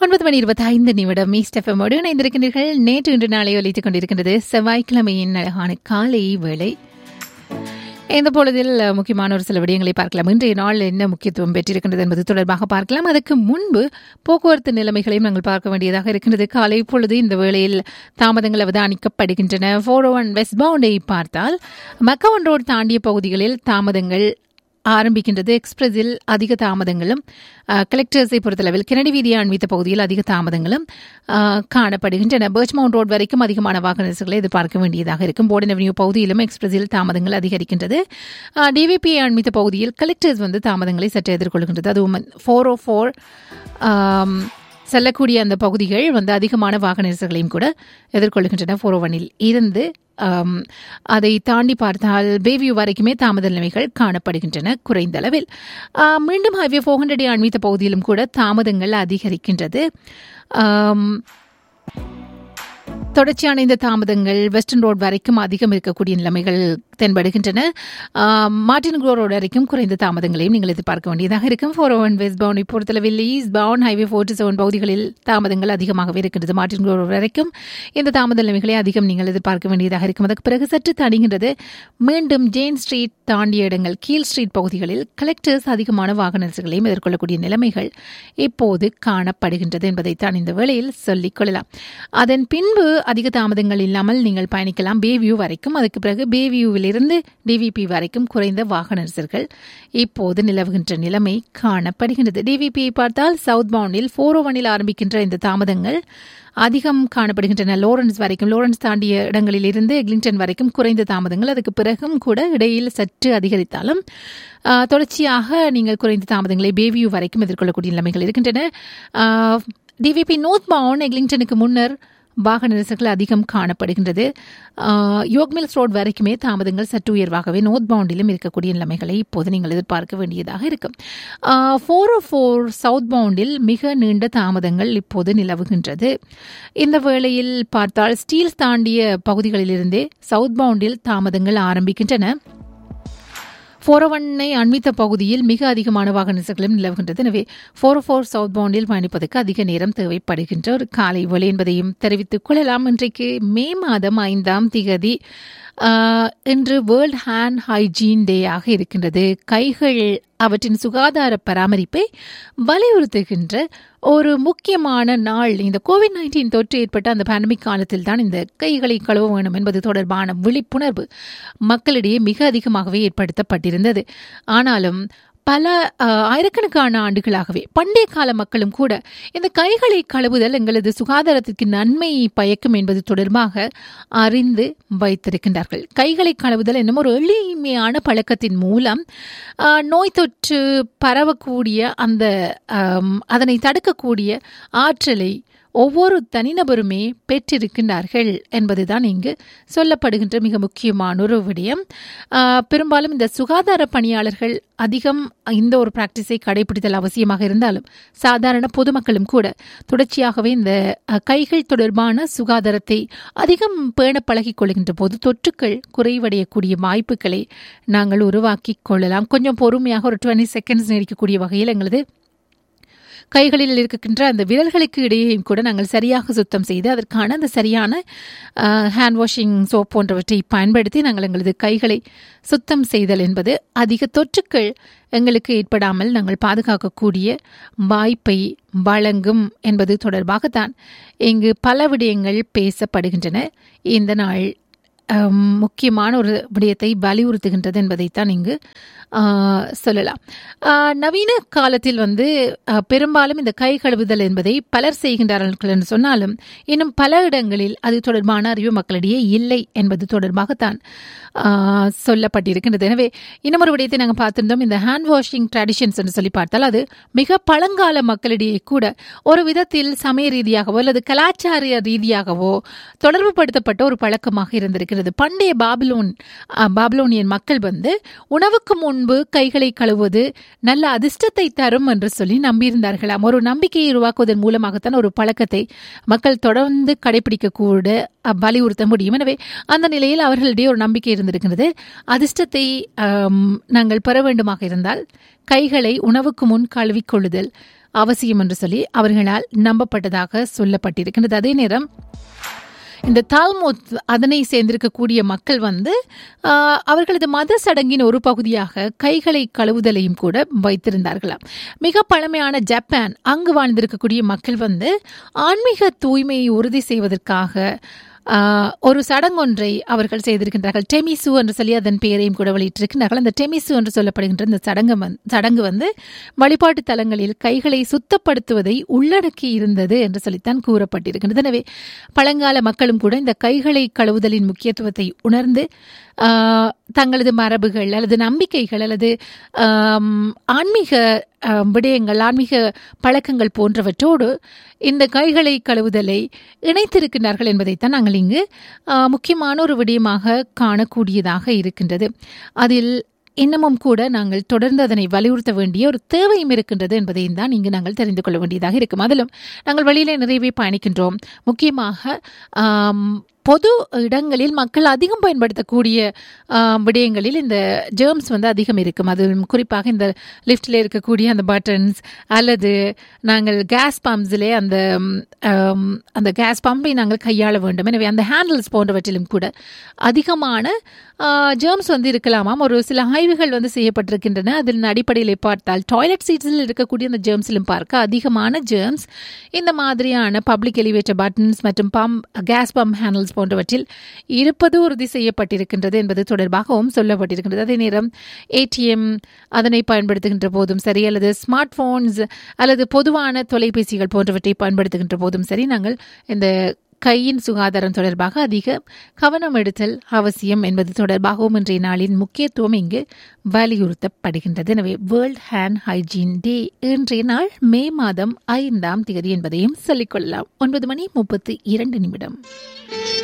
ஒன்பது மணி இருபத்தி ஐந்து நிமிடம் மீஸ்டெஃபமோடு இணைந்திருக்கின்றீர்கள் நேற்று இன்று நாளை ஒலித்துக் கொண்டிருக்கின்றது செவ்வாய்க்கிழமையின் அழகான காலை வேளை இந்த பொழுதில் முக்கியமான ஒரு சில விடயங்களை பார்க்கலாம் இன்றைய நாள் என்ன முக்கியத்துவம் பெற்றிருக்கின்றது என்பது தொடர்பாக பார்க்கலாம் அதற்கு முன்பு போக்குவரத்து நிலைமைகளையும் நாங்கள் பார்க்க வேண்டியதாக இருக்கின்றது காலை பொழுது இந்த வேளையில் தாமதங்கள் அவதானிக்கப்படுகின்றன ஃபோர் ஒன் வெஸ்ட் பவுண்டை பார்த்தால் மக்கவன் ரோடு தாண்டிய பகுதிகளில் தாமதங்கள் ஆரம்பிக்கின்றது எக்ஸ்பிரஸில் அதிக தாமதங்களும் கலெக்டர்ஸை பொறுத்தளவில் கிணடி வீதியை அண்மித்த பகுதியில் அதிக தாமதங்களும் காணப்படுகின்றன பர்ச் மவுண்ட் ரோட் வரைக்கும் அதிகமான வாகன நெரிசல்களை எதிர்பார்க்க வேண்டியதாக இருக்கும் போர்டன் அவென்யூ பகுதியிலும் எக்ஸ்பிரஸில் தாமதங்கள் அதிகரிக்கின்றது டிவிபியை அண்மித்த பகுதியில் கலெக்டர்ஸ் வந்து தாமதங்களை சற்று எதிர்கொள்கின்றது அதுவும் ஃபோர் ஓ ஃபோர் செல்லக்கூடிய அந்த பகுதிகள் வந்து அதிகமான வாகன நெரிசல்களையும் கூட எதிர்கொள்கின்றன ஃபோர் ஒனில் இருந்து அதை தாண்டி பார்த்தால் பேவியூ வரைக்குமே தாமத நிலைமைகள் காணப்படுகின்றன குறைந்த அளவில் மீண்டும் ஹைவே ஃபோர் ஹண்ட்ரட் அண்மித்த பகுதியிலும் கூட தாமதங்கள் அதிகரிக்கின்றது தொடர்ச்சியான இந்த தாமதங்கள் வெஸ்டர்ன் ரோட் வரைக்கும் அதிகம் இருக்கக்கூடிய நிலைமைகள் தென்படுகின்றன மார்டின் குரோ ரோடு வரைக்கும் குறைந்த தாமதங்களையும் நீங்கள் எதிர்பார்க்க வேண்டியதாக இருக்கும் ஃபோர் ஒன் வெஸ்ட் பவுன் பொறுத்தளவில் ஈஸ்ட் பவுன் ஹைவே ஃபோர்ட்டி செவன் பகுதிகளில் தாமதங்கள் அதிகமாகவே இருக்கின்றது மார்டின் குரோ ரோடு வரைக்கும் இந்த தாமத நிலைமைகளை அதிகம் நீங்கள் எதிர்பார்க்க வேண்டியதாக இருக்கும் அதற்கு பிறகு சற்று தணிகின்றது மீண்டும் ஜேன் ஸ்ட்ரீட் தாண்டிய இடங்கள் கீழ் ஸ்ட்ரீட் பகுதிகளில் கலெக்டர்ஸ் அதிகமான வாகன நெரிசல்களையும் எதிர்கொள்ளக்கூடிய நிலைமைகள் இப்போது காணப்படுகின்றது என்பதைத்தான் இந்த வேளையில் சொல்லிக் கொள்ளலாம் அதன் பின்பு அதிக தாமதங்கள் இல்லாமல் நீங்கள் பயணிக்கலாம் பேவியூ வரைக்கும் அதுக்கு பிறகு பேவியூவிலிருந்து டிவிபி வரைக்கும் குறைந்த வாகன நெரிசல்கள் இப்போது நிலவுகின்ற நிலைமை காணப்படுகின்றது டிவிபியை பார்த்தால் சவுத் பவுண்டில் ஃபோர் ஒனில் ஆரம்பிக்கின்ற இந்த தாமதங்கள் அதிகம் காணப்படுகின்றன லோரன்ஸ் வரைக்கும் லோரன்ஸ் தாண்டிய இடங்களில் இருந்து எக்லிங்டன் வரைக்கும் குறைந்த தாமதங்கள் அதுக்கு பிறகும் கூட இடையில் சற்று அதிகரித்தாலும் தொடர்ச்சியாக நீங்கள் குறைந்த தாமதங்களை பேவியூ வரைக்கும் எதிர்கொள்ளக்கூடிய நிலைமைகள் இருக்கின்றன டிவிபி நோர்த் பவுன் எக்லிங்டனுக்கு முன்னர் வாகன நெரிசல்கள் அதிகம் காணப்படுகின்றது யோக்மில்ஸ் ரோட் வரைக்குமே தாமதங்கள் சற்று உயர்வாகவே நோர்த் பவுண்டிலும் இருக்கக்கூடிய நிலைமைகளை இப்போது நீங்கள் எதிர்பார்க்க வேண்டியதாக இருக்கும் ஃபோர் ஓ ஃபோர் சவுத் பவுண்டில் மிக நீண்ட தாமதங்கள் இப்போது நிலவுகின்றது இந்த வேளையில் பார்த்தால் ஸ்டீல் தாண்டிய பகுதிகளிலிருந்தே சவுத் பவுண்டில் தாமதங்கள் ஆரம்பிக்கின்றன ஃபோர் ஒன்னை அண்மித்த பகுதியில் மிக அதிகமான வாகன நெரிசல்களும் நிலவுகின்றது எனவே ஃபோர் ஃபோர் சவுத் பவுண்டில் பயணிப்பதற்கு அதிக நேரம் தேவைப்படுகின்ற ஒரு காலை ஒலி என்பதையும் தெரிவித்துக் கொள்ளலாம் இன்றைக்கு மே மாதம் ஐந்தாம் திகதி இன்று வேர்ல்ட் ஹேண்ட் ஹைஜீன் டேயாக இருக்கின்றது கைகள் அவற்றின் சுகாதார பராமரிப்பை வலியுறுத்துகின்ற ஒரு முக்கியமான நாள் இந்த கோவிட் நைன்டீன் தொற்று ஏற்பட்ட அந்த பேண்டமிக் காலத்தில் தான் இந்த கைகளை கழுவ வேண்டும் என்பது தொடர்பான விழிப்புணர்வு மக்களிடையே மிக அதிகமாகவே ஏற்படுத்தப்பட்டிருந்தது ஆனாலும் பல ஆயிரக்கணக்கான ஆண்டுகளாகவே பண்டைய கால மக்களும் கூட இந்த கைகளை கழுவுதல் எங்களது சுகாதாரத்திற்கு நன்மை பயக்கும் என்பது தொடர்பாக அறிந்து வைத்திருக்கின்றார்கள் கைகளை கழுவுதல் என்னும் ஒரு எளிமையான பழக்கத்தின் மூலம் நோய் தொற்று பரவக்கூடிய அந்த அதனை தடுக்கக்கூடிய ஆற்றலை ஒவ்வொரு தனிநபருமே பெற்றிருக்கின்றார்கள் என்பதுதான் இங்கு சொல்லப்படுகின்ற மிக முக்கியமான ஒரு விடயம் பெரும்பாலும் இந்த சுகாதார பணியாளர்கள் அதிகம் இந்த ஒரு பிராக்டிஸை கடைபிடித்தல் அவசியமாக இருந்தாலும் சாதாரண பொதுமக்களும் கூட தொடர்ச்சியாகவே இந்த கைகள் தொடர்பான சுகாதாரத்தை அதிகம் பேண பழகிக் கொள்கின்ற போது தொற்றுக்கள் குறைவடையக்கூடிய வாய்ப்புகளை நாங்கள் உருவாக்கி கொள்ளலாம் கொஞ்சம் பொறுமையாக ஒரு டுவெண்ட்டி செகண்ட்ஸ் நீடிக்கக்கூடிய வகையில் எங்களது கைகளில் இருக்கின்ற அந்த விரல்களுக்கு இடையேயும் கூட நாங்கள் சரியாக சுத்தம் செய்து அதற்கான அந்த சரியான ஹேண்ட் வாஷிங் சோப் போன்றவற்றை பயன்படுத்தி நாங்கள் எங்களது கைகளை சுத்தம் செய்தல் என்பது அதிக தொற்றுக்கள் எங்களுக்கு ஏற்படாமல் நாங்கள் பாதுகாக்கக்கூடிய வாய்ப்பை வழங்கும் என்பது தொடர்பாகத்தான் இங்கு பல விடயங்கள் பேசப்படுகின்றன இந்த நாள் முக்கியமான ஒரு விடயத்தை வலியுறுத்துகின்றது என்பதைத்தான் இங்கு சொல்லலாம் நவீன காலத்தில் வந்து பெரும்பாலும் இந்த கை கழுவுதல் என்பதை பலர் செய்கின்றார்கள் என்று சொன்னாலும் இன்னும் பல இடங்களில் அது தொடர்பான அறிவு மக்களிடையே இல்லை என்பது தொடர்பாகத்தான் சொல்லப்பட்டிருக்கின்றது எனவே இன்னும் ஒரு விடயத்தை நாங்கள் பார்த்திருந்தோம் இந்த ஹேண்ட் வாஷிங் ட்ரெடிஷன்ஸ் என்று சொல்லி பார்த்தால் அது மிக பழங்கால மக்களிடையே கூட ஒரு விதத்தில் சமய ரீதியாகவோ அல்லது கலாச்சார ரீதியாகவோ தொடர்பு படுத்தப்பட்ட ஒரு பழக்கமாக இருந்திருக்கிறது பண்டைய பாபிலோன் பாபிலோனியன் மக்கள் வந்து உணவுக்கு முன்பு கைகளை கழுவுவது நல்ல அதிர்ஷ்டத்தை தரும் என்று சொல்லி நம்பியிருந்தார்களாம் ஒரு நம்பிக்கையை உருவாக்குவதன் மூலமாகத்தான் ஒரு பழக்கத்தை மக்கள் தொடர்ந்து கடைபிடிக்க கூட வலியுறுத்த முடியும் எனவே அந்த நிலையில் அவர்களிடையே ஒரு நம்பிக்கை இருந்திருக்கிறது அதிர்ஷ்டத்தை நாங்கள் பெற வேண்டுமாக இருந்தால் கைகளை உணவுக்கு முன் கழுவிக்கொள்ளுதல் அவசியம் என்று சொல்லி அவர்களால் நம்பப்பட்டதாக சொல்லப்பட்டிருக்கின்றது அதே நேரம் இந்த தால்மோத் அதனை சேர்ந்திருக்கக்கூடிய மக்கள் வந்து ஆஹ், அவர்களது மத சடங்கின் ஒரு பகுதியாக கைகளை கழுவுதலையும் கூட வைத்திருந்தார்களாம் மிக பழமையான ஜப்பான் அங்கு வாழ்ந்திருக்கக்கூடிய மக்கள் வந்து ஆன்மீக தூய்மையை உறுதி செய்வதற்காக ஆஹ், ஒரு சடங்கொன்றை அவர்கள் செய்திருக்கின்றார்கள் டெமிசு என்று சொல்லி அதன் பெயரையும் கூட வெளியிட்டிருக்கிறார்கள் அந்த டெமிசு என்று சொல்லப்படுகின்ற இந்த சடங்கு வந்து சடங்கு வந்து வழிபாட்டு தலங்களில் கைகளை சுத்தப்படுத்துவதை உள்ளடக்கி இருந்தது என்று சொல்லித்தான் கூறப்பட்டிருக்கின்றது எனவே பழங்கால மக்களும் கூட இந்த கைகளை கழுவுதலின் முக்கியத்துவத்தை உணர்ந்து ஆஹ், தங்களது மரபுகள் அல்லது நம்பிக்கைகள் அல்லது ஆம், ஆன்மீக ஆம், விடயங்கள் ஆன்மீக பழக்கங்கள் போன்றவற்றோடு இந்த கைகளை கழுவுதலை இணைத்திருக்கிறார்கள் என்பதைத்தான் நாங்கள் இங்கு ஆஹ், முக்கியமான ஒரு விடயமாக காணக்கூடியதாக இருக்கின்றது அதில் இன்னமும் கூட நாங்கள் தொடர்ந்து அதனை வலியுறுத்த வேண்டிய ஒரு தேவையும் இருக்கின்றது என்பதையும் தான் இங்கு நாங்கள் தெரிந்து கொள்ள வேண்டியதாக இருக்கும் அதிலும் நாங்கள் வெளியில நிறையவே பயணிக்கின்றோம் முக்கியமாக ஆம், பொது இடங்களில் மக்கள் அதிகம் பயன்படுத்தக்கூடிய ஆம், விடயங்களில் இந்த ஜேர்ம்ஸ் வந்து அதிகம் இருக்கும் அது குறிப்பாக இந்த லிஃப்டில் இருக்கக்கூடிய அந்த பட்டன்ஸ் அல்லது நாங்கள் கேஸ் பம்ப்ஸிலே அந்த ம், ஆம், அந்த கேஸ் பம்பை நாங்கள் கையாள வேண்டும் எனவே அந்த ஹேண்டில்ஸ் போன்றவற்றிலும் கூட அதிகமான ஜேர்ம்ஸ் வந்து இருக்கலாமாம் ஒரு சில ஆய்வுகள் வந்து செய்யப்பட்டிருக்கின்றன அதன் அடிப்படையில் பார்த்தால் டாய்லெட் சீட்ஸில் இருக்கக்கூடிய அந்த ஜேர்ம்ஸிலும் பார்க்க அதிகமான ஜேர்ம்ஸ் இந்த மாதிரியான பப்ளிக் எலிவேட்டர் பட்டன்ஸ் மற்றும் பம்ப் கேஸ் பம்ப் ஹேண்டில்ஸ் போன்றவற்றில் இருப்பது உறுதி செய்யப்பட்டிருக்கின்றது என்பது தொடர்பாகவும் சொல்லப்பட்டிருக்கின்றது அதே நேரம் ஏடிஎம் அதனை பயன்படுத்துகின்ற போதும் சரி அல்லது ஸ்மார்ட் போன்ஸ் அல்லது பொதுவான தொலைபேசிகள் போன்றவற்றை பயன்படுத்துகின்ற போதும் சரி நாங்கள் இந்த கையின் சுகாதாரம் தொடர்பாக அதிக கவனம் எடுத்தல் அவசியம் என்பது தொடர்பாகவும் இன்றைய நாளின் முக்கியத்துவம் இங்கு வலியுறுத்தப்படுகின்றது எனவே வேர்ல்ட் ஹேண்ட் ஹைஜீன் டே இன்றைய நாள் மே மாதம் ஐந்தாம் தேதி என்பதையும் சொல்லிக்கொள்ளலாம் ஒன்பது மணி முப்பத்தி இரண்டு நிமிடம்